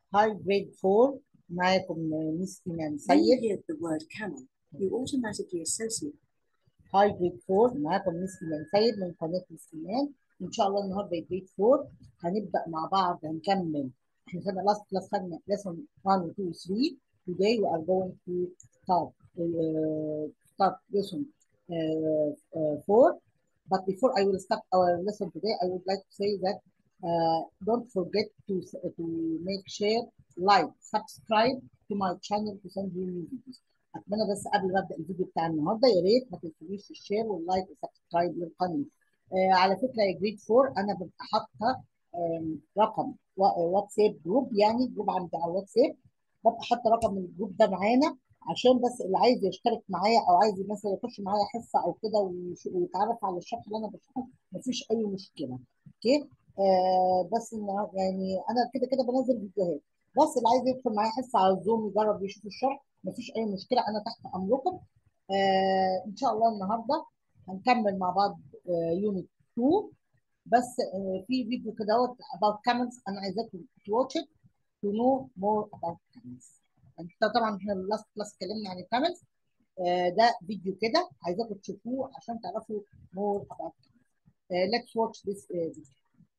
هاي جريد 4 معاكم ميس إيمان When you سيد hear the word camel, you automatically associate هاي جريد 4 معاكم ميس إيمان سيد من قناة ميس إيمان إن شاء الله النهارده جريد 4 هنبدأ مع بعض هنكمل احنا خدنا لاست كلاس خدنا lesson 1 و 2 و 3 today we are going to start uh, start lesson uh, uh, 4 but before I will start our lesson today I would like to say that uh, don't forget to to make share like subscribe to my channel to send you new videos اتمنى بس قبل ما ابدا الفيديو بتاع النهارده يا ريت ما تنسونيش الشير واللايك والسبسكرايب للقناه آه على فكره يا جريد 4 انا ببقى حاطه آم، رقم وا- واتساب جروب يعني جروب عندي على الواتساب ببقى حاطه رقم من الجروب ده معانا عشان بس اللي عايز يشترك معايا او عايز مثلا يخش معايا حصه او كده ويش- ويتعرف على الشرح اللي انا بشرحه مفيش اي مشكله اوكي آه بس إن- يعني انا كده كده بنزل فيديوهات بس اللي عايز يدخل معايا حصه على الزوم يجرب يشوف الشرح مفيش اي مشكله انا تحت امركم آه ان شاء الله النهارده هنكمل مع بعض يونت 2 بس آه في فيديو كده اهوت about camels انا عايزاكم to watch it to know more about camels انت طبعا احنا اللاست كلاس اتكلمنا عن الكاملز آه ده فيديو كده عايزاكم تشوفوه عشان تعرفوا more about camels آه let's watch this uh, video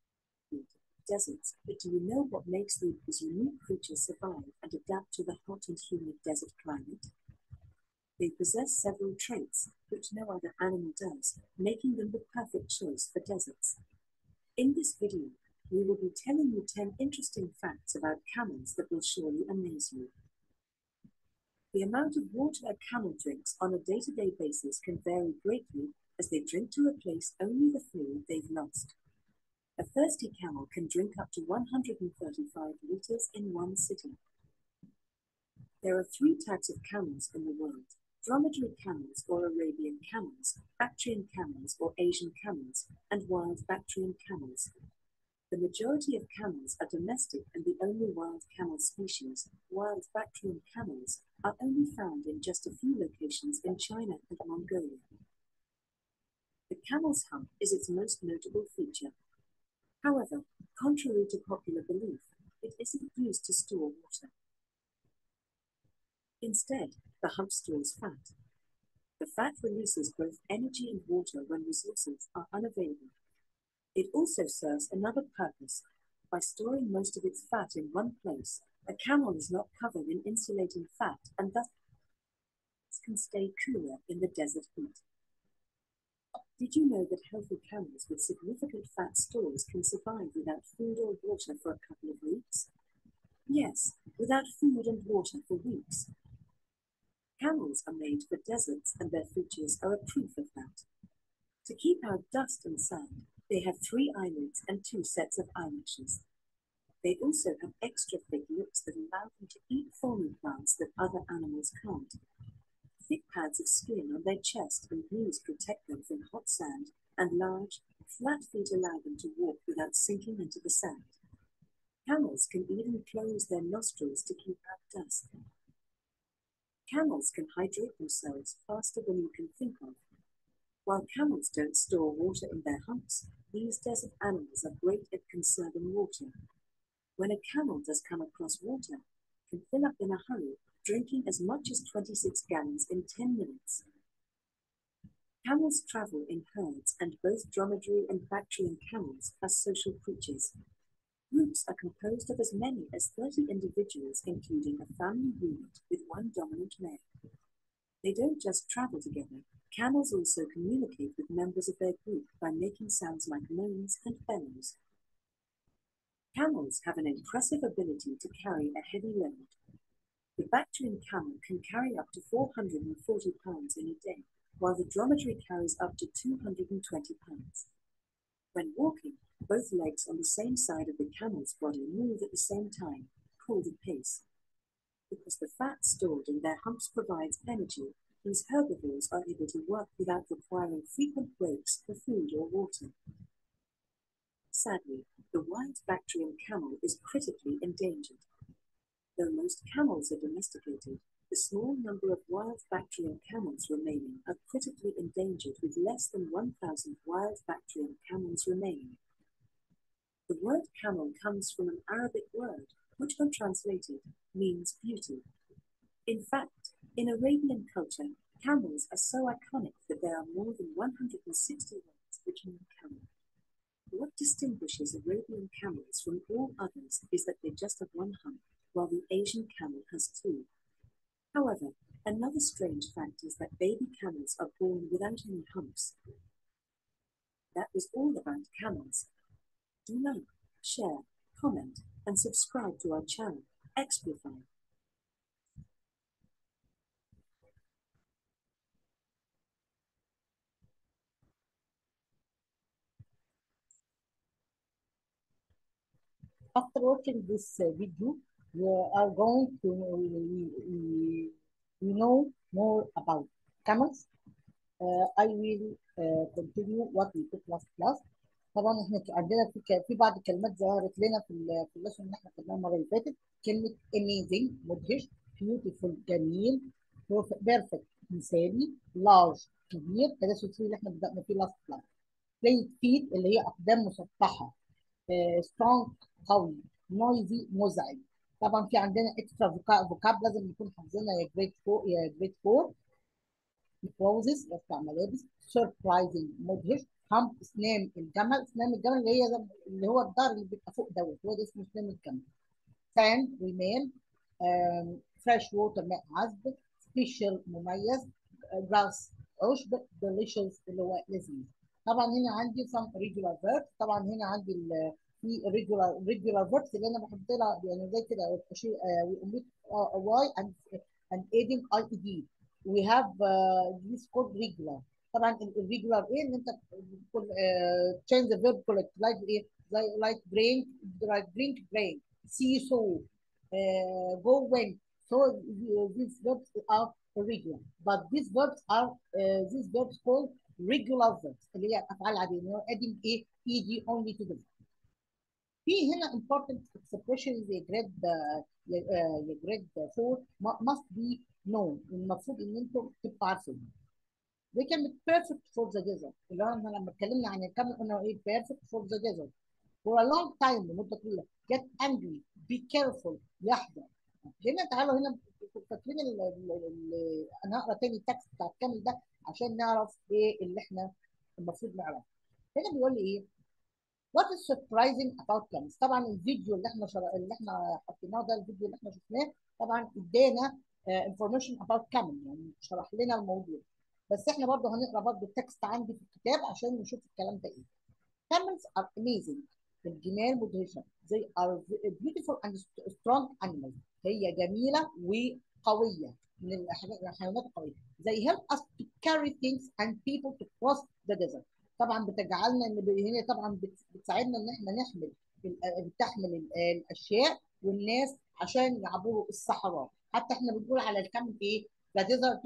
deserts. But do you know what makes these unique creatures survive and adapt to the hot and humid desert climate? They possess several traits which no other animal does, making them the perfect choice for deserts. In this video, we will be telling you 10 interesting facts about camels that will surely amaze you. The amount of water a camel drinks on a day to day basis can vary greatly as they drink to replace only the fluid they've lost. A thirsty camel can drink up to 135 liters in one sitting. There are three types of camels in the world dromedary camels or Arabian camels, Bactrian camels or Asian camels, and wild Bactrian camels. The majority of camels are domestic, and the only wild camel species, wild Bactrian camels, are only found in just a few locations in China and Mongolia. The camel's hump is its most notable feature. However, contrary to popular belief, it isn't used to store water. Instead, the hump stores fat. The fat releases both energy and water when resources are unavailable. It also serves another purpose. By storing most of its fat in one place, a camel is not covered in insulating fat and thus can stay cooler in the desert heat. Did you know that healthy camels with significant fat stores can survive without food or water for a couple of weeks? Yes, without food and water for weeks. Camels are made for deserts, and their features are a proof of that. To keep out dust and sand, they have three eyelids and two sets of eyelashes. They also have extra thick lips that allow them to eat thorny plants that other animals can't. Thick pads of skin on their chest and knees protect them from hot sand, and large, flat feet allow them to walk without sinking into the sand. Camels can even close their nostrils to keep out dust. Camels can hydrate themselves faster than you can think of. While camels don't store water in their humps, these desert animals are great at conserving water. When a camel does come across water, it can fill up in a hurry, drinking as much as 26 gallons in 10 minutes. Camels travel in herds, and both dromedary and Bactrian camels are social creatures. Groups are composed of as many as 30 individuals, including a family unit with one dominant male. They don't just travel together, camels also communicate with members of their group by making sounds like moans and bellows. Camels have an impressive ability to carry a heavy load. The Bactrian camel can carry up to 440 pounds in a day, while the dromedary carries up to 220 pounds. When walking, both legs on the same side of the camel's body move at the same time, called a pace. Because the fat stored in their humps provides energy, these herbivores are able to work without requiring frequent breaks for food or water. Sadly, the wild Bactrian camel is critically endangered. Though most camels are domesticated, the small number of wild Bactrian camels remaining are critically endangered with less than 1,000 wild Bactrian camels remaining. The word camel comes from an Arabic word which when translated means beauty. In fact, in Arabian culture, camels are so iconic that there are more than 160 words which mean camel. What distinguishes Arabian camels from all others is that they just have one hump, while the Asian camel has two. However, another strange fact is that baby camels are born without any humps. That was all about camels. Do like, share, comment, and subscribe to our channel, Explify. After watching this uh, video, we are going to we, we, we know more about camels. Uh, I will uh, continue what we took last class. طبعا احنا ك- عندنا في ك- في بعض الكلمات ظهرت لنا في ال- في الليسون اللي احنا خدناها المره اللي فاتت كلمه amazing مدهش beautiful جميل perfect مثالي large كبير ده الثلاثي اللي احنا بدأنا فيه last class played feet اللي هي اقدام مسطحه سترونج قوي نويزي مزعج طبعا في عندنا اكسترا فوكاب لازم نكون حافظينها يا جريد 4 يا جريد 4 كلوزز يرفع ملابس سربرايزنج مدهش همب اسنان الجمل اسنان الجمل اللي هي زي- اللي هو الظهر اللي بيبقى فوق دوت هو ده اسمه اسنان الجمل ساند رمال فريش ووتر ماء عذب سبيشال مميز جراس عشب ديليشس اللي هو لذيذ طبعا هنا عندي some regular verbs طبعا هنا عندي ال في regular regular verbs اللي انا بحط لها يعني زي كده اشيل we omit y and and adding ed we have uh, this called regular طبعا الريجولار ايه ان انت بتقول uh, change the verb correct like ايه زي like drink like drink drink see so uh, go when so uh, these verbs are irregular but these verbs are uh, these verbs called regular verbs اللي هي افعال عاديه اللي هو adding ايه ed only to the verb في هنا important expression زي grade uh, يا جريد 4 must be known المفروض ان انتم تبقوا عارفين دي كلمة perfect for the desert اللي هو احنا لما اتكلمنا عن الكلمة قلنا ايه perfect for the desert for a long time لمدة طويلة get angry be careful يحذر هنا تعالوا هنا فاكرين ال- ال- ال- انا هقرا تاني التكست بتاع الكامل ده عشان نعرف ايه اللي احنا المفروض نعرفه هنا بيقول لي ايه What is surprising about camels؟ طبعا الفيديو اللي احنا شر... اللي احنا حطيناه ده الفيديو اللي احنا شفناه طبعا ادانا uh, information about camel يعني شرح لنا الموضوع بس احنا برضه هنقرا برضه التكست عندي في الكتاب عشان نشوف الكلام ده ايه. Camels are amazing الجمال مدهشة they are beautiful and strong animals هي جميلة وقوية من الحاجات- الحيوانات القوية they help us to carry things and people to cross the desert طبعا بتجعلنا ان ب- هي طبعا بت- بتساعدنا ان احنا نحمل ال- بتحمل ال- الاشياء والناس عشان يعبروا الصحراء حتى احنا بنقول على الكامل ايه ذا ديزرت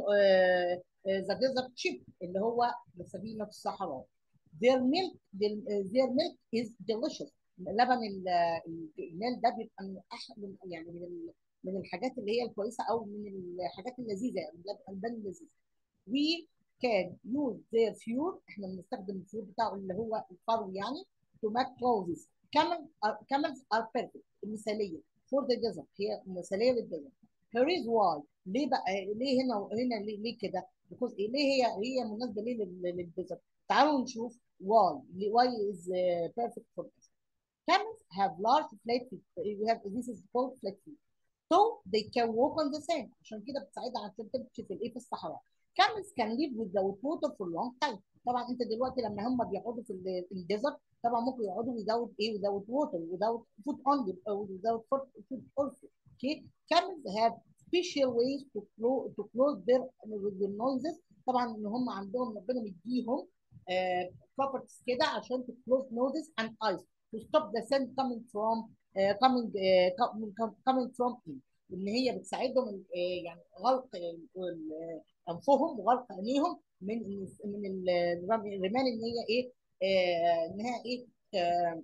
ذا ديزرت شيب اللي هو سفينه الصحراء their milk their milk is delicious لبن ال- الجمال ده بيبقى من أح من يعني من ال- من الحاجات اللي هي الكويسه او من الحاجات اللذيذه يعني الالبان اللذيذه we can use their fuel احنا بنستخدم الفيول بتاعه اللي هو الفرو يعني to make clothes camels are, camels are perfect المثاليه for the desert هي مثاليه للديزرت here is why ليه بقى ليه هنا هنا ليه, ليه كده because إيه؟ ليه هي هي مناسبه ليه لل- للديزرت تعالوا نشوف why why is uh, perfect for this camels have large flat feet we have this is called flat feet so they can walk on the sand عشان كده بتساعدها عشان تمشي في الايه في الصحراء camels can live without water for a long time طبعا انت دلوقتي لما هم بيقعدوا في ال- في الديزرت طبعا ممكن يقعدوا without ايه without water without food only or without food food also okay camels have special ways to close to close their with their noises طبعا ان هم عندهم ربنا مديهم uh, properties كده عشان to close noses and eyes to stop the sound coming from uh, coming uh, coming coming from in ان هي بتساعدهم uh, يعني غلق uh, ال- انفهم وغلق عينيهم من من ال- الرم- الرمال ان هي ايه آه انها ايه آه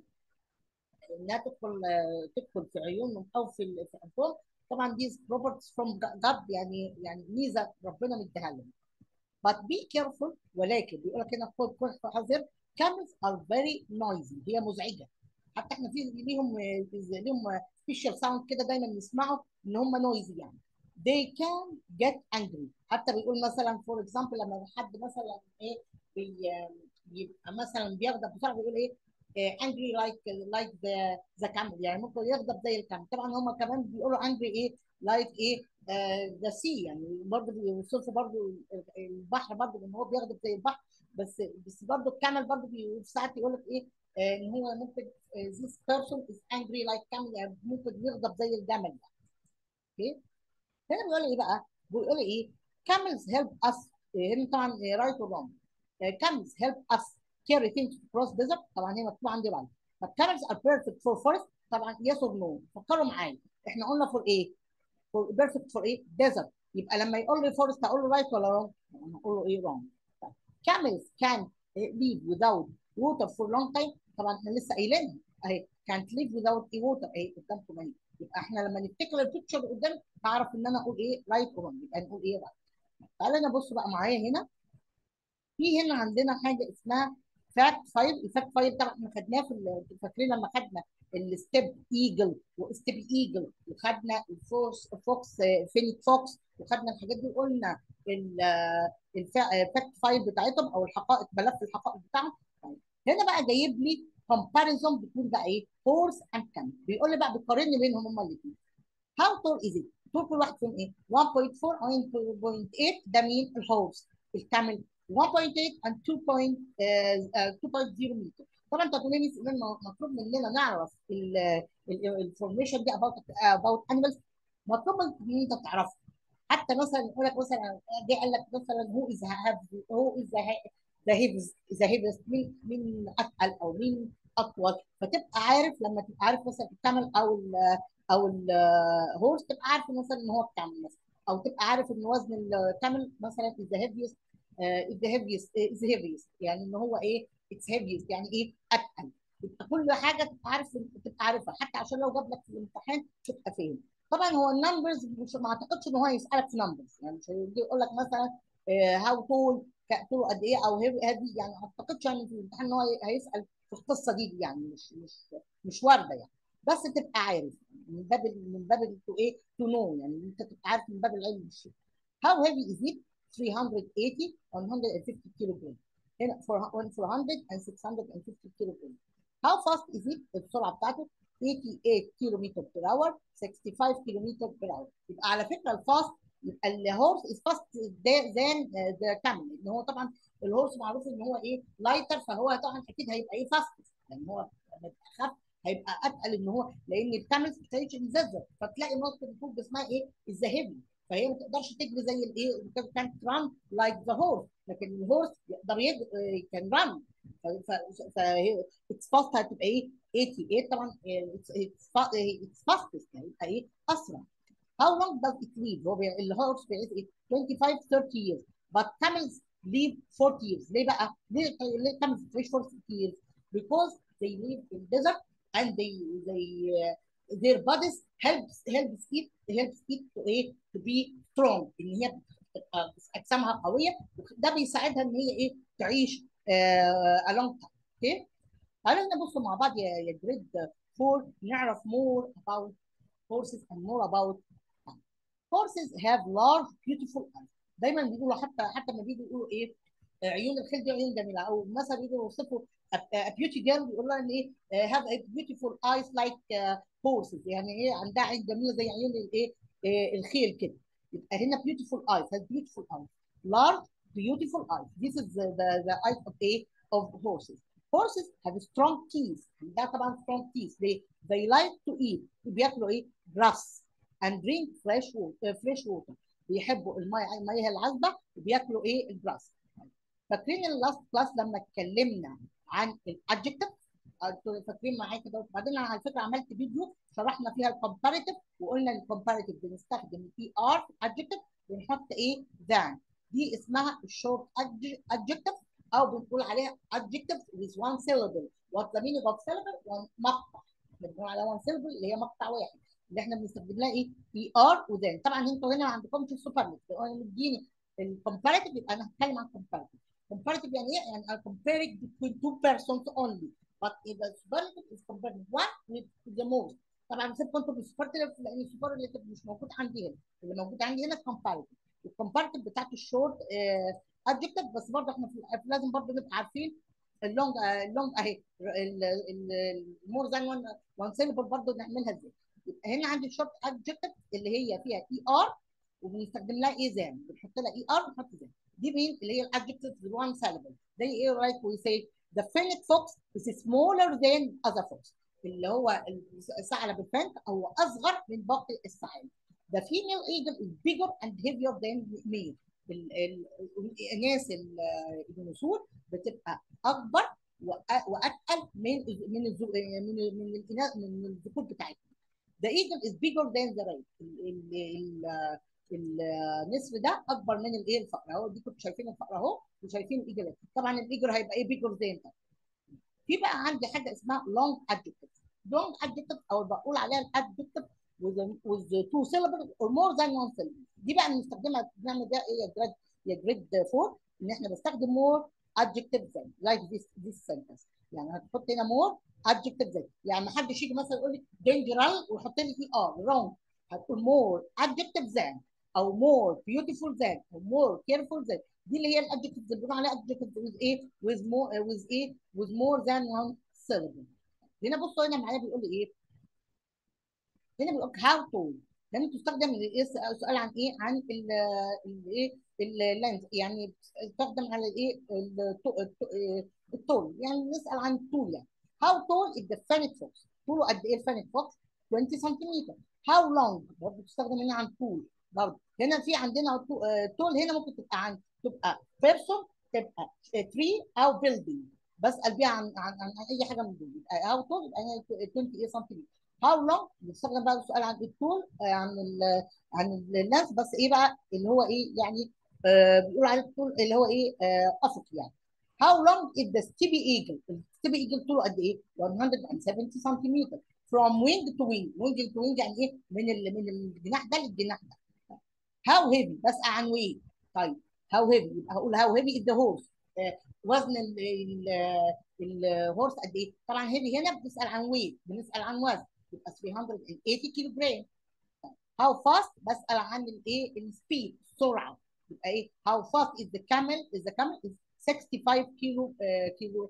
انها تدخل آه تدخل في عيونهم او في ال- في انفهم طبعا دي بروبرتيز فروم جاد يعني يعني ميزه ربنا مديها لهم but be careful ولكن بيقول لك هنا خد كن حذر camels are very noisy هي مزعجه حتى احنا في ليهم ليهم سبيشال ساوند كده دايما نسمعه ان هم نويزي يعني they can get angry حتى بيقول مثلا فور اكزامبل لما حد مثلا ايه بي بيبقى مثلا بيغضب بسرعه بيقول ايه angry like like the the camel يعني ممكن يغضب زي الكامل طبعا هم كمان بيقولوا angry ايه like ايه ذا سي يعني برضه بيوصفوا برضه البحر برضه ان هو بيغضب زي البحر بس بس برضه الكامل برضه ساعات يقول لك ايه آه، ان هو ممكن آه، this person is angry like camel يعني ممكن يغضب زي الجمل يعني اوكي هنا بيقول ايه بقى؟ بيقول ايه؟ camels help us آه، هنا طبعا right or wrong آه، camels help us carry things across desert طبعا هي مكتوبه عندي right but camels are perfect for forest طبعا yes or no فكروا معايا احنا قلنا for ايه؟ for perfect for ايه؟ desert يبقى لما يقول لي forest اقول له right ولا wrong؟ انا هقول له ايه wrong طيب. camels can live without water for long time طبعا احنا لسه قايلينها اهي can't live without a water اهي قدامكم اهي يبقى احنا لما نفتكر البيكتشر اللي قدام هعرف ان انا اقول ايه right or wrong يبقى نقول ايه right تعالى نبص بقى معايا هنا في هنا عندنا حاجه اسمها فاكت فايل الفاكت فايل طبعا احنا خدناه في ال- فاكرين لما خدنا الستيب ايجل وستيب ايجل وخدنا الفوكس فوكس فينيك فوكس وخدنا الحاجات دي وقلنا الفاكت فايل بتاعتهم او الحقائق ملف الحقائق بتاعهم طيب. هنا بقى جايب لي كومباريزون بتكون بقى ايه هورس اند كام بيقول لي بقى بيقارن بينهم هما الاثنين هاو تول از ات طول كل واحد فيهم ايه 1.4 او 1.8 ده مين الهورس الكامل 1.8 and 2. point, uh, uh, 2.0 متر طبعا انت هتقولي لي سؤال مطلوب مننا نعرف الانفورميشن دي about about animals مطلوب منك ان انت تعرفها حتى مثلا يقول لك مثلا جه قال لك مثلا هو از هو از ذا هيفز ذا هيفز مين مين اتقل او مين اطول فتبقى عارف لما تبقى عارف مثلا الكامل او ال او الهورس تبقى عارف مثلا ان هو الكامل مثلا او تبقى عارف ان وزن الكامل مثلا از ذا هيفيست از ذا هيفيست از هيفيست يعني ان هو ايه اتس هيفيست يعني ايه اتقل يبقى كل حاجه تبقى عارف تبقى عارفها حتى عشان لو جاب لك في الامتحان تبقى فاهم طبعا هو النمبرز مش ما اعتقدش ان هو هيسالك في نمبرز يعني مش هيجي يقول لك مثلا هاو طول طوله قد ايه او هذه يعني ما اعتقدش يعني في الامتحان ان هو هيسال في القصه دي يعني مش مش مش وارده يعني بس تبقى عارف من باب من باب تو ايه تو نو يعني انت تبقى عارف من باب العلم بالشيء هاو هيفي از ات 380 150 كيلو جرام هنا 400 and 650 كيلو جرام هاو فاست از ات السرعه بتاعته 88 كيلو متر بير اور 65 كيلو متر بير اور يبقى على فكره الفاست يبقى الهورس از فاست ذان ذا كامل لان هو طبعا الهورس معروف ان هو ايه لايتر فهو طبعا اكيد هيبقى ايه فاست لان يعني هو لما يبقى اخف هيبقى اتقل ان هو لان الكامل بتعيش الززر فتلاقي نقطه الفوق اسمها ايه الذهبي فهي ما تقدرش تجري زي الايه كانت ران لايك ذا هورس لكن الهورس يقدر يجري كان ران فهي اتس فاست هتبقى ايه 88 طبعا اتس فاستست يعني يبقى ايه اسرع How long does it live؟ هو الهورس بيعيش ايه 25 30 years but camels live 40 years ليه بقى؟ ليه ليه camels بتعيش 40 years؟ Because they live in desert and they they uh, their bodies helps helps it helps it to ايه to be strong ان هي بتبقى اجسامها قويه ده بيساعدها ان هي ايه تعيش uh, a long time اوكي تعالوا نبص مع بعض يا يا جريد 4 نعرف more about horses and more about horses have large beautiful eyes دايما بيقولوا حتى حتى لما بيجوا يقولوا ايه عيون الخيل دي عيون جميله او مثلا بيجوا يوصفوا a beauty girl بيقول لها ان ايه have a beautiful eyes like uh, horses يعني ايه عندها عين جميله زي عيون الايه الخيل كده يبقى هنا beautiful eyes has beautiful eyes large beautiful eyes this is the the, the eyes of a of horses horses have strong teeth ده طبعا strong teeth they they like to eat بياكلوا ايه grass and drink fresh water fresh water بيحبوا المياه المياه العذبه وبياكلوا ايه الجراس فاكرين اللاست كلاس لما اتكلمنا عن الادجكتيف فاكرين معايا كده وبعدين انا على فكره عملت فيديو شرحنا فيها الكومباريتيف وقلنا الكومباريتيف بنستخدم اي ار ادجكتيف ونحط ايه ذان دي اسمها الشورت ادجكتيف او بنقول عليها adjective with one syllable what the meaning of syllable one مقطع بنقول عليها one syllable اللي هي مقطع واحد اللي احنا بنستخدم لها ايه اي ار وذان طبعا انتوا هنا ما عندكمش السوبرليف انا مديني الكومباريتيف يبقى انا هتكلم عن comparative comparative يعني ايه يعني I compare it between two persons only but if the superlative is compared one with the most طبعا سيبكم انتوا بالسوبرتيف لان السوبرليتيف مش موجود عندي هنا اللي موجود عندي هنا الكومباريتيف الكومباريتيف بتاعت الشورت ادجكتيف بس برضه احنا في لازم برضه نبقى عارفين اللونج اللونج اهي المور ذان وان وان سيلبل برضه نعملها ازاي يبقى هنا عندي الشورت ادجكتيف اللي هي فيها اي ار وبنستخدم لها اي زان بنحط لها اي ار ونحط زان دي مين اللي هي الادجكتيف وان سيلبل زي ايه رايك وي سي the fennec fox is smaller than other fox اللي هو ثعلب الفنك هو اصغر من باقي الثعالب the female eagle is bigger and heavier than male الناس النسور بتبقى اكبر واتقل من من من من الاناث من الذكور بتاعتهم the eagle is bigger than the raven النسر ده اكبر من الايه الفقر اهو دي كنتوا شايفين الفقر اهو وشايفين الايجل طبعا الايجل هيبقى ايه بيجر ذان في بقى عندي حاجه اسمها لونج ادجكتيف لونج ادجكتيف او بقول عليها الادجكتيف with with two syllables or more than one syllable دي بقى بنستخدمها بنعمل بيها ايه يا جريد يا جريد 4 ان احنا بنستخدم more adjective than like this this sentence يعني هتحط هنا more adjective than يعني ما حدش يجي مثلا يقول لي dangerous ويحط لي فيه اه wrong هتقول more adjective than او more beautiful than او more careful than دي اللي هي الادجكتيف اللي بنقول عليها adjective with ايه with more uh, with ايه with more than one syllable هنا بصوا هنا معايا بيقول لي ايه هنا بيقول لك how to لما تستخدم سؤال عن ايه عن الايه اللينز يعني تستخدم على الايه الطول يعني نسال عن الطول يعني how tall is the fennec fox طوله قد ايه الفينيك فوكس 20 سنتيمتر how long برضه تستخدم هنا عن الطول برضه هنا في عندنا طول هنا ممكن تبقى عن تبقى بيرسون تبقى تري او بيلدينج بسال بيها عن عن, عن اي حاجه من دول يبقى هاو طول يبقى هنا 20 ايه سنتيمتر هاو لونج بنستخدم بقى السؤال عن الطول عن ال عن اللانس بس ايه بقى اللي هو ايه يعني آه بيقول عليه الطول اللي هو ايه آه افق يعني How long is the stubby eagle? الستيبي ايجل طوله قد ايه؟ 170 سنتيمتر from wing to wing wing to wing يعني ايه؟ من ال من الجناح ده للجناح ده. How heavy؟ بسأل عن weight. طيب how heavy يبقى هقول how heavy is the horse. آه وزن الهورس قد ايه؟ طبعا heavy هنا بنسأل عن weight بنسأل عن وزن يبقى 380 كيلو جرام. How fast؟ بسأل عن الايه؟ السبيد السرعه. يبقى ايه؟ How fast is the camel? Is the camel is 65 كيلو آه كيلو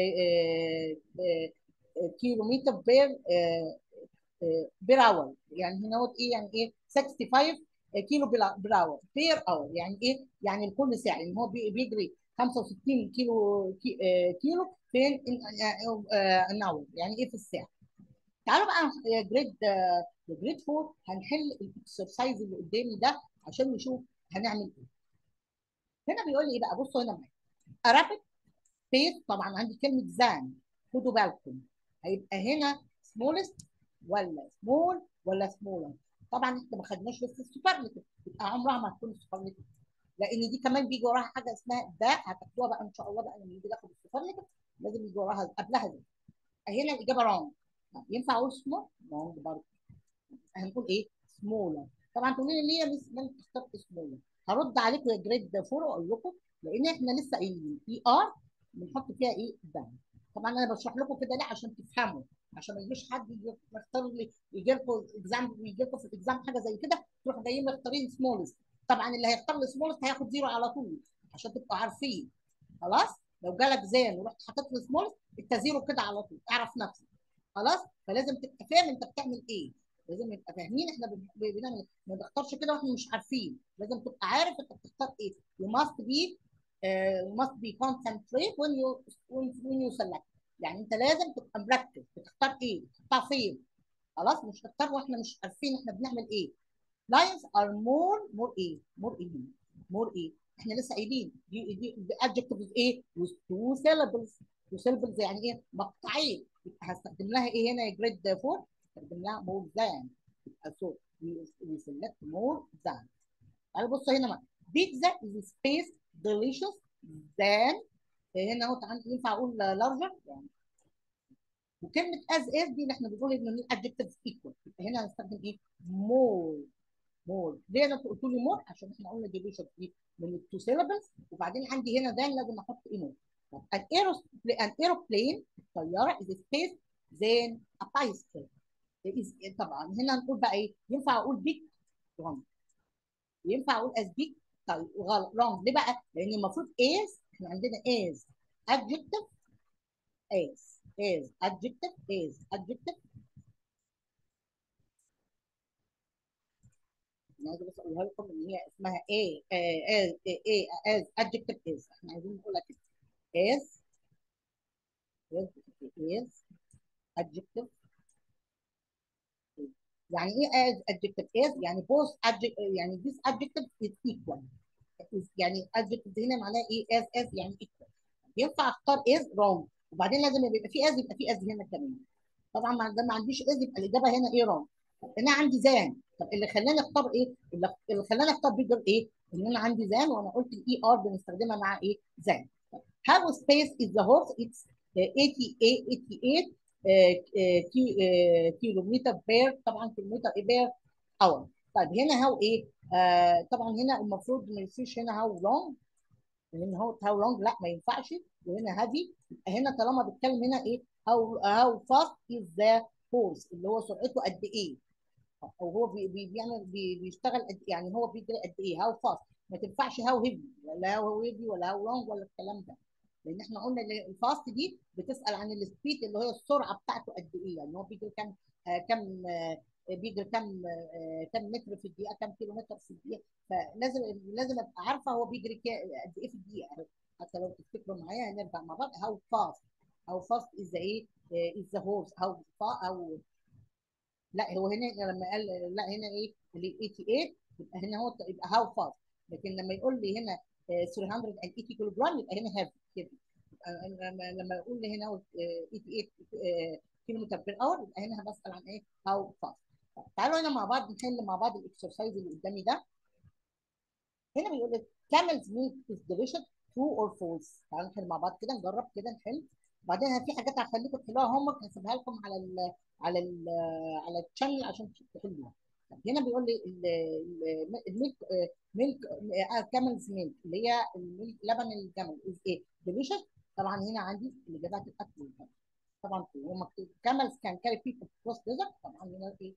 كيلو متر بير بير اور يعني هنا هو ايه يعني ايه 65 كيلو بير اور بير اور يعني ايه يعني لكل ساعه يعني هو بيجري 65 كيلو كيلو فين ان اور يعني ايه في الساعه تعالوا بقى جريد جريد 4 هنحل الاكسرسايز اللي قدامي ده عشان نشوف هنعمل ايه هنا بيقول لي ايه بقى بصوا هنا معايا رابط سبيس طبعا عندي كلمه زان خدوا بالكم هيبقى هنا سمولست ولا سمول ولا سمولر طبعا احنا ما خدناش بس السوبرليتيف يبقى عمرها ما هتكون سوبرليتيف لان دي كمان بيجي وراها حاجه اسمها ده هتاخدوها بقى ان شاء الله بقى لما نيجي ناخد السوبرليتيف لازم يجي وراها قبلها ده هنا الاجابه رونج ينفع اقول سمول؟ رونج برضه هنقول ايه؟ سمولر طبعا تقولوا لي ليه يا مس انت اخترت سمولر هرد عليكم يا جريد 4 واقول لكم لان احنا لسه قايلين اي ار بنحط فيها ايه ده طبعا انا بشرح لكم كده ليه عشان تفهموا عشان ما يجيش حد يختار لي يجي لكم اكزام يجي لكم في الاكزام حاجه زي كده تروحوا جايين مختارين سمولست طبعا اللي هيختار لي سمولست هياخد زيرو على طول عشان تبقوا عارفين خلاص لو جالك زين ورحت حاطط لي سمولست انت زيرو كده على طول اعرف نفسك خلاص فلازم تبقى فاهم انت بتعمل ايه لازم نبقى فاهمين احنا بنعمل ما بنختارش كده واحنا مش عارفين لازم تبقى عارف انت بتختار ايه you must be uh, you must be concentrate when you when, when you select يعني انت لازم تبقى مركز بتختار ايه بتختار فين خلاص مش تختار واحنا مش عارفين احنا بنعمل ايه lines are more more ايه more ايه more ايه احنا لسه قايلين دي دي the adjective is ايه with two syllables two syllables يعني ايه مقطعين يبقى هستخدم لها ايه هنا يا جريد 4 هستخدم لها more than يبقى so we select more than تعالوا بصوا هنا بقى pizza is space delicious than هنا اهو ينفع اقول larger يعني وكلمه as is دي اللي احنا بنقول ان الادجكتيف equal يبقى هنا هنستخدم ايه more more ليه انا قلت لي more عشان احنا قلنا delicious دي من التو syllables وبعدين عندي هنا then لازم احط ايه more an aeroplane an aeroplane طياره is space than a bicycle is طبعا هنا نقول بقى ايه ينفع اقول big wrong ينفع اقول as big طيب غلط wrong ليه بقى؟ لان المفروض is احنا عندنا is adjective is is adjective is adjective انا عايزه بس اقولها لكم ان هي اسمها a as a as adjective is احنا عايزين نقولها كده is is is adjective يعني ايه as adjective is يعني both adjective يعني this adjective is equal يعني adjective هنا معناها ايه as as يعني equal ينفع اختار is wrong وبعدين لازم يبقى في as يبقى في as هنا كمان طبعا ما ما عنديش as يبقى الاجابه هنا ايه wrong طب انا عندي زان طب اللي خلاني اختار ايه اللي خلاني اختار بيجر ايه ان انا عندي زان وانا قلت الاي ار بنستخدمها مع ايه زان how space is the horse it's 88 88 كيلومتر بير طبعا كيلومتر بير اور طيب هنا هاو ايه آه طبعا هنا المفروض ما يصيرش هنا هاو لونج لان هو هاو لونج لا ما ينفعش وهنا هافي هنا طالما بتكلم هنا ايه هاو هاو فاست از ذا هورس اللي هو سرعته قد ايه او هو بي بي بيعمل بي بيشتغل قد يعني هو بيجري قد ايه هاو فاست ما تنفعش هاو هيفي ولا هاو هيفي ولا هاو لونج ولا الكلام ده لان احنا قلنا الفاست دي بتسال عن السبيد اللي هي السرعه بتاعته قد ايه يعني هو بيجري كام آه كام آه بيجري كام آه كام متر في الدقيقه كام كيلو متر في الدقيقه فلازم لازم ابقى عارفه هو بيجري قد ايه في الدقيقه حتى لو تفتكروا معايا هنرجع مع بعض هاو فاست هاو فاست از ايه از ذا هورس هاو او لا هو هنا لما قال لا هنا ايه ال 88 يبقى هنا هو يبقى هاو فاست لكن لما يقول لي هنا 380 كيلو جرام يبقى هنا هافي كده لما لما يقول لي هنا 88 كيلو متر بير اور يبقى هنا بسال عن ايه هاو فاست تعالوا هنا مع بعض نحل مع بعض الاكسرسايز اللي قدامي ده هنا بيقول لك camels milk is delicious true or false تعالوا نحل مع بعض كده نجرب كده نحل بعدين في حاجات هخليكم تحلوها هم هسيبها لكم على ال على ال على الشانل عشان تحلوها هنا بيقول لي الميلك ميلك كاملز ميلك اللي هي لبن الجمل از ايه ديليشس طبعا هنا عندي الاجابات الاكل طبعا هو مكتوب كاملز كان كاري بيبل كروس ديزرت طبعا هنا ايه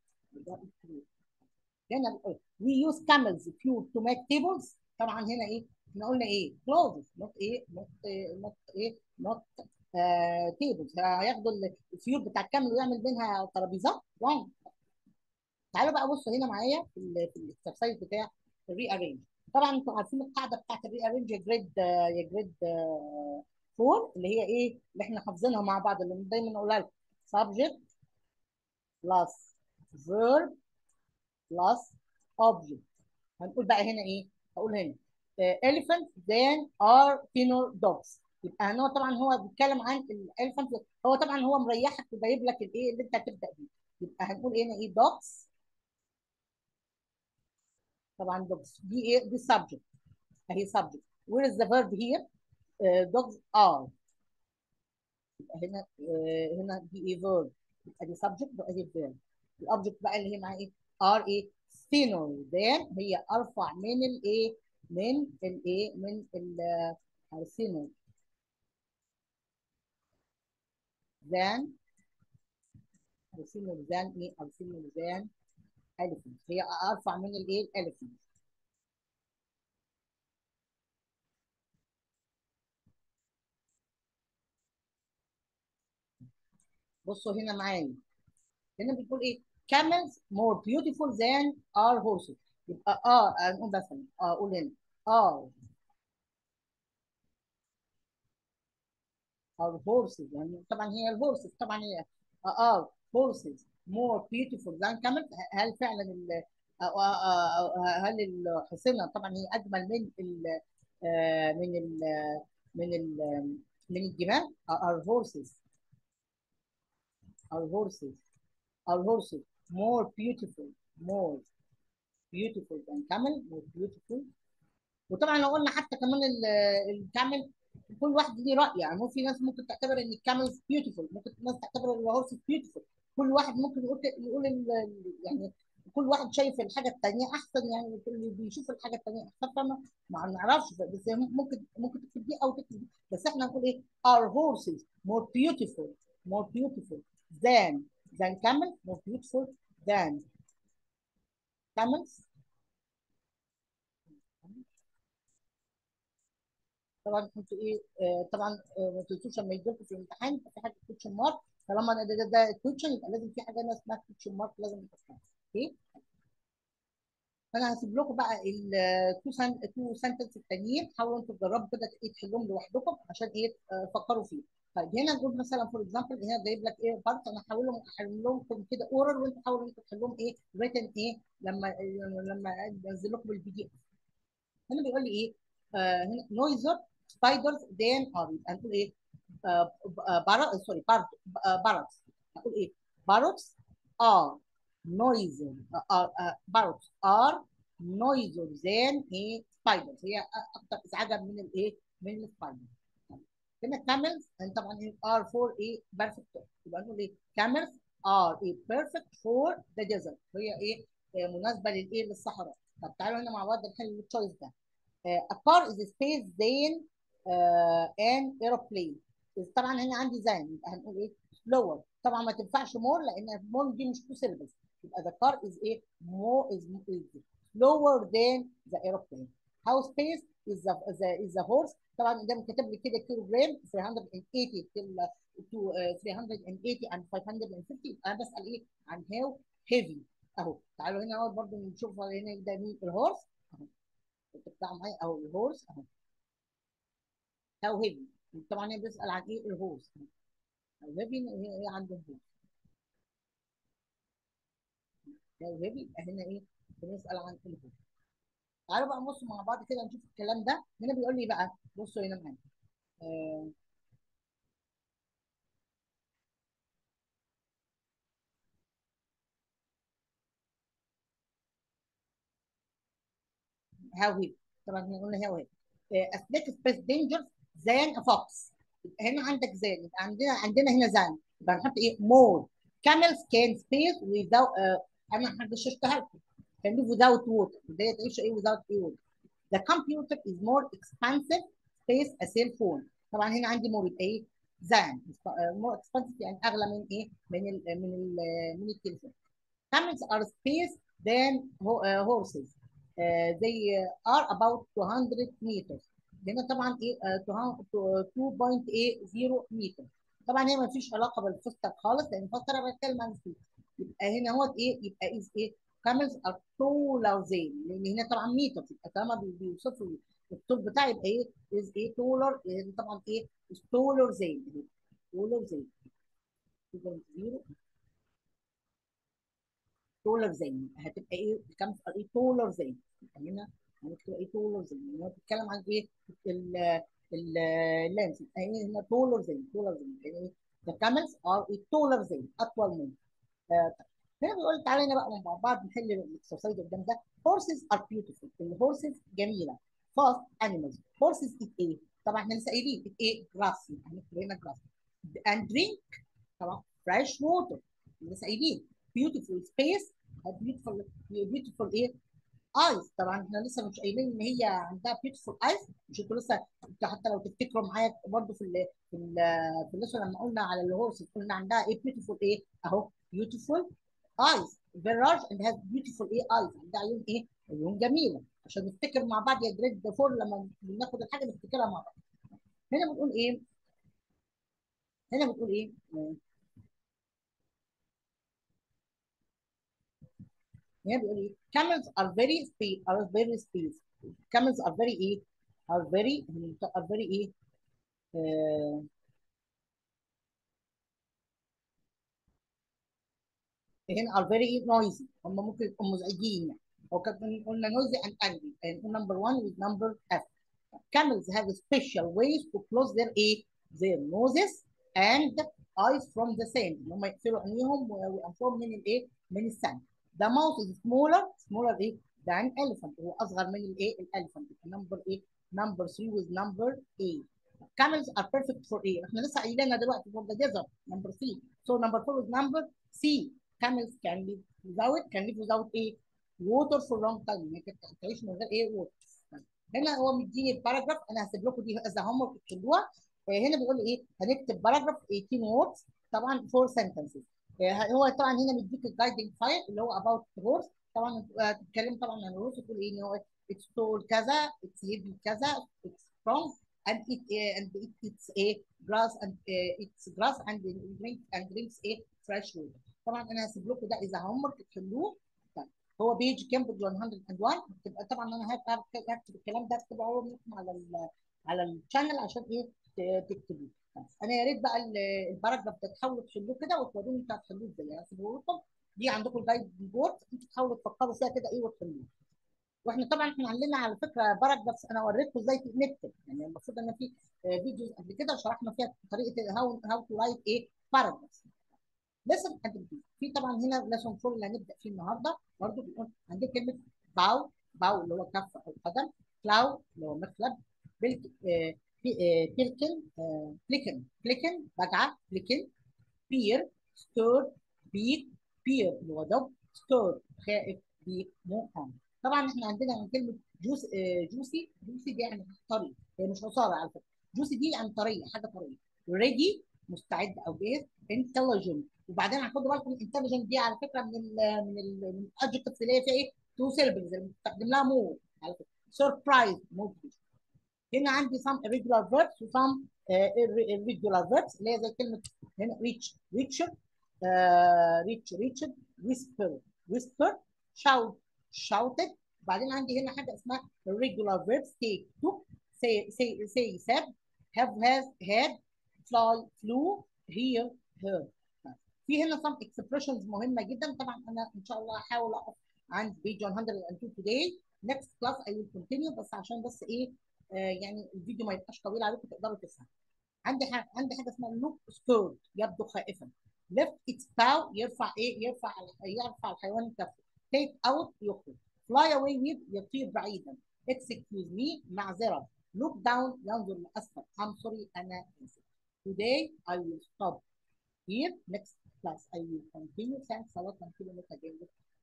هنا بيقول وي يوز كاملز فيور تو ميك تيبلز طبعا هنا ايه احنا قلنا ايه كلوزز نوت ايه نوت نوت ايه نوت تيبلز هياخدوا الفيور بتاع الكامل ويعمل منها ترابيزات رونج تعالوا بقى بصوا هنا معايا في ال في الاكسرسايز بتاع الري ارينج طبعا انتوا عارفين القاعده بتاعت الري ارينج يا جريد يا جريد 4 اللي هي ايه اللي احنا حافظينها مع بعض اللي دايما نقولها لكم subject plus verb plus object هنقول بقى هنا ايه هقول هنا elephant then are thinner dogs يبقى هو طبعا هو بيتكلم عن الاليفنت هو طبعا هو مريحك وجايب لك الايه اللي انت هتبدا بيه يبقى هنقول هنا ايه دوجز طبعا دوجز دي ايه دي subject اهي subject where is the verb here uh, dogs are يبقى هنا uh, هنا دي ايه verb يبقى دي subject وادي verb الاوبجكت بقى اللي هي معاها ايه are ايه thinner than هي ارفع من الايه من الايه من ال thinner than thinner than ايه او thinner than elephant هي ارفع من الايه الاليفنت بصوا هنا معايا هنا بيقول ايه camels more beautiful than our horses يبقى اه نقول مثلا اه قول هنا اه our horses يعني طبعا هي الهورسز طبعا هي اه our horses more beautiful than camels هل فعلا ال هل الحصينه طبعا هي اجمل من ال من ال من ال من الجمال our horses our horses our horses more beautiful more beautiful than camel more beautiful وطبعا لو قلنا حتى كمان الكامل كل واحد ليه راي يعني مو في ناس ممكن تعتبر ان الكامل بيوتيفول ممكن ناس تعتبر الهورس بيوتيفول كل واحد ممكن يقول يقول يعني كل واحد شايف الحاجه الثانيه احسن يعني اللي بيشوف الحاجه الثانيه احسن فما ما نعرفش بس ممكن ممكن تكتب دي او تكتب دي بس احنا نقول ايه our horses more beautiful more beautiful than than camels more beautiful than camels طبعا كنت ايه آه طبعا آه ما تنسوش لما يجي لكم في الامتحان يبقى في حاجه كوتشن مارك طالما ده ده, ده كوتشن يبقى لازم في حاجه اسمها كوتشن مارك لازم تفهمها اوكي فانا هسيب لكم بقى التو سن تو سنتنس التانيين حاولوا انتوا تجربوا كده ايه تحلوهم لوحدكم عشان ايه تفكروا فيه طيب هنا نقول مثلا فور اكزامبل هنا جايب لك ايه بارت انا هحولهم احل لكم كده اورال وانتوا حاولوا انتوا تحلوهم ايه ريتن ايه لما لما انزل لكم البي دي اف هنا بيقول لي ايه آه هنا نويزر سبايدرز دان ار يبقى هنقول ايه بارا سوري باروتس هنقول ايه باروتس ار noisy uh, uh, parrots are noisier than a spiders هي اكثر ازعاجا من الايه من السبايدر هنا camels طبعا are for a perfect يبقى نقول ايه camels are a perfect for the desert هي ايه مناسبه للايه للصحراء طب تعالوا هنا مع بعض نحل التشويس ده a car is space than uh, an aeroplane طبعا هنا عندي زين يبقى هنقول ايه slower طبعا ما تنفعش مور لان مور دي مش تو سيلبس يبقى the car is a more is, is slower than the aeroplane. How space is the, the is the horse طبعا ده كاتب لي كده كيلو جرام 380 to 380 and 550 انا بسال ايه عن هاو هيفي اهو تعالوا هنا اهو برضه نشوف هنا ده مين الهورس اهو بتاع معايا اهو الهورس اهو هاو هيفي طبعا هنا بيسال عن ايه الهورس هاو هيفي هي عنده الهورس لو هيفي يبقى هنا ايه بنسال عن الهيفي تعالوا بقى نبص مع بعض كده نشوف الكلام ده هنا بيقول لي بقى بصوا هنا معايا آه هاو هيفي طبعا احنا قلنا هاو هيفي اثليك سبيس دينجر زان فوكس هنا عندك زان يبقى عندنا عندنا هنا زان يبقى نحط ايه مور camels can space without uh, انا هشرحها لكم can live without water بدايه تعيش ايه without ايه water the computer is more expensive space a cell phone طبعا هنا عندي more يبقى ايه than more expensive يعني اغلى من ايه من ال من ال من التليفون camels are space than horses uh, they are about 200 meters هنا طبعا ايه uh, 2.80 متر طبعا هي ما فيش علاقه بالفستق خالص لان الفستق انا بتكلم عن الفيس يبقى هنا هو ايه يبقى از ايه كاملز ار تولر زين لان هنا طبعا ميتر يبقى طالما بيوصفوا الطول بتاعي يبقى ايه از ايه تولر يعني طبعا ايه تولر زين تولر زين تولر زين هتبقى ايه كام ايه تولر زين هنا هنكتب ايه تولر زين هو بيتكلم عن ايه اللانس هنا هنا تولر زين تولر زين يعني the camels are a taller زين اطول منه آه هنا بيقول تعالى هنا بقى مع بعض نحل الاكسرسايز قدام ده horses are beautiful الهورسز جميله fast animals horses eat ايه طبعا احنا لسه قايلين eat ايه grass هنكتب هنا grass and drink طبعا fresh water لسه قايلين beautiful space beautiful beautiful ايه ايس طبعا احنا لسه مش قايلين ان هي عندها beautiful ايس مش انتوا لسه حتى لو تفتكروا معايا برضه في ال في ال في الليسون لما قلنا على الهورس قلنا عندها ايه beautiful ايه اهو beautiful eyes very large and has beautiful ايه eyes عندها عيون ايه عيون جميله عشان نفتكر مع بعض يا جريد 4 لما بناخد الحاجه نفتكرها مع بعض هنا بنقول ايه هنا بنقول ايه هنا بيقول ايه camels are very speed are very speed camels are very ايه are very are very ايه آه هنا are very noisy هم ممكن يكونوا مزعجين يعني او كان قلنا noisy and angry and number one with number F camels have special ways to close their ايه their noses and eyes from the sand ان هم يقفلوا عينيهم وانفهم من الايه من السند the mouse is smaller smaller ايه than elephant هو اصغر من الايه الاليفانت number ايه number 3 with number 8 camels are perfect for ايه احنا لسه قايلينها دلوقتي for the desert number 3 so number 4 with number C camels can live without can live without ايه water for long time يعني تعيش من غير ايه water هنا هو مديني الباراجراف انا هسيب لكم دي از هوم ورك تحلوها هنا بيقول لي ايه هنكتب باراجراف 18 words طبعا فور sentences آه، هو طبعا هنا مديك الجايدنج فايل اللي هو about horse طبعا آه، تتكلم طبعا عن الهورس تقول ايه ان هو it's tall كذا it's heavy كذا it's strong and it uh, and it eats a grass and uh, it's grass and drinks and drinks a fresh water طبعا انا هسيب لكم ده اذا هومورك تحلوه طيب هو بيج كامبريدج 101 بتبقى طبعا انا هكتب هكتب الكلام ده اكتبه اهو منكم على ال على الشانل عشان ايه ت- تكتبوه طيب، انا يا ريت بقى ال- الباراجراف ده تحاولوا تحلوه كده وتوروني انتوا هتحلوه ازاي يعني هسيبه لكم دي عندكم الجايد بورد انتوا تحاولوا تفكروا فيها كده ايه وتحلوه واحنا طبعا احنا عندنا على فكره باراجرافز انا وريتكم ازاي نكتب يعني المفروض ان في آه، فيديوز قبل كده شرحنا فيها طريقه هاو هاو تو رايت ايه باراجرافز لسه بنقدم فيه في طبعا هنا ليسون فور اللي هنبدا فيه النهارده برضه بنقول عندنا كلمه باو باو اللي هو كف او قدم كلاو اللي هو مخلب بلك آه، بي- آه، بلكن آه، بلكن بلكن بجعه بلكن بير ستور بيك بير اللي هو دب ستور خائف بيك مقام طبعا احنا عندنا من كلمه جوس آه، جوسي جوسي دي يعني طري هي مش عصاره على فكره جوسي دي يعني طريه حاجه طريه ريدي مستعد او جاهز انتليجنت وبعدين هتاخدوا بالكم انتليجنت دي على فكره من ال من ال من الادجكتيفز اللي هي فيها ايه تو سيلبلز اللي بنستخدم لها مور على فكره سربرايز موتيفيشن هنا عندي some irregular verbs و some uh, irre- irregular verbs اللي هي زي كلمة هنا reach reacher uh, reach reached whisper whisper shout shouted بعدين عندي هنا حاجة اسمها irregular verbs take took say say say said have has had fly flew hear heard في هنا some expressions مهمة جدا طبعا أنا إن شاء الله هحاول أقف عند page 102 today next class I will continue بس عشان بس إيه آه يعني الفيديو ما يبقاش طويل عليكم تقدروا تفهموا عندي حاجة عندي حاجة اسمها look scared يبدو خائفا left its bow يرفع إيه يرفع يرفع الحيوان كفه take out يخرج fly away with يطير بعيدا excuse me معذرة look down ينظر لأسفل I'm sorry أنا آسف today I will stop here next class I will continue thanks a lot until we meet again